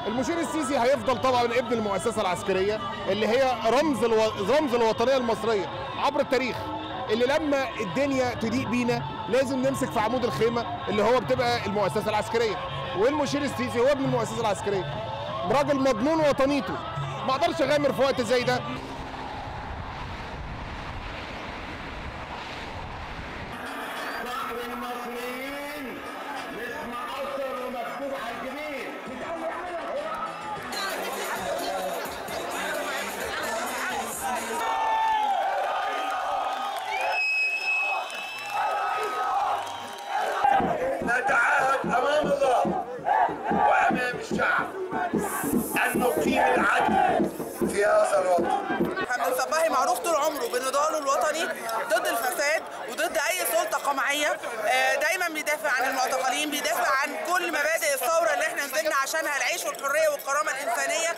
المشير السيسي هيفضل طبعا ابن المؤسسه العسكريه اللي هي رمز الو... رمز الوطنيه المصريه عبر التاريخ اللي لما الدنيا تضيق بينا لازم نمسك في عمود الخيمه اللي هو بتبقى المؤسسه العسكريه والمشير السيسي هو ابن المؤسسه العسكريه راجل مضمون وطنيته ما اقدرش اغامر في وقت زي ده صاحب المصريين مش مقصر ومكتوب على الجبين نتعهد امام الله وامام الشعب ان نقيم العدل في هذا الوطن محمد صباحي معروف طول عمره بنضاله الوطني ضد الفساد وضد اي سلطه قمعيه آه، دايما بيدافع عن المعتقلين بيدافع عن كل مبادئ الثوره اللي احنا نزلنا عشانها العيش والحريه والكرامه الانسانيه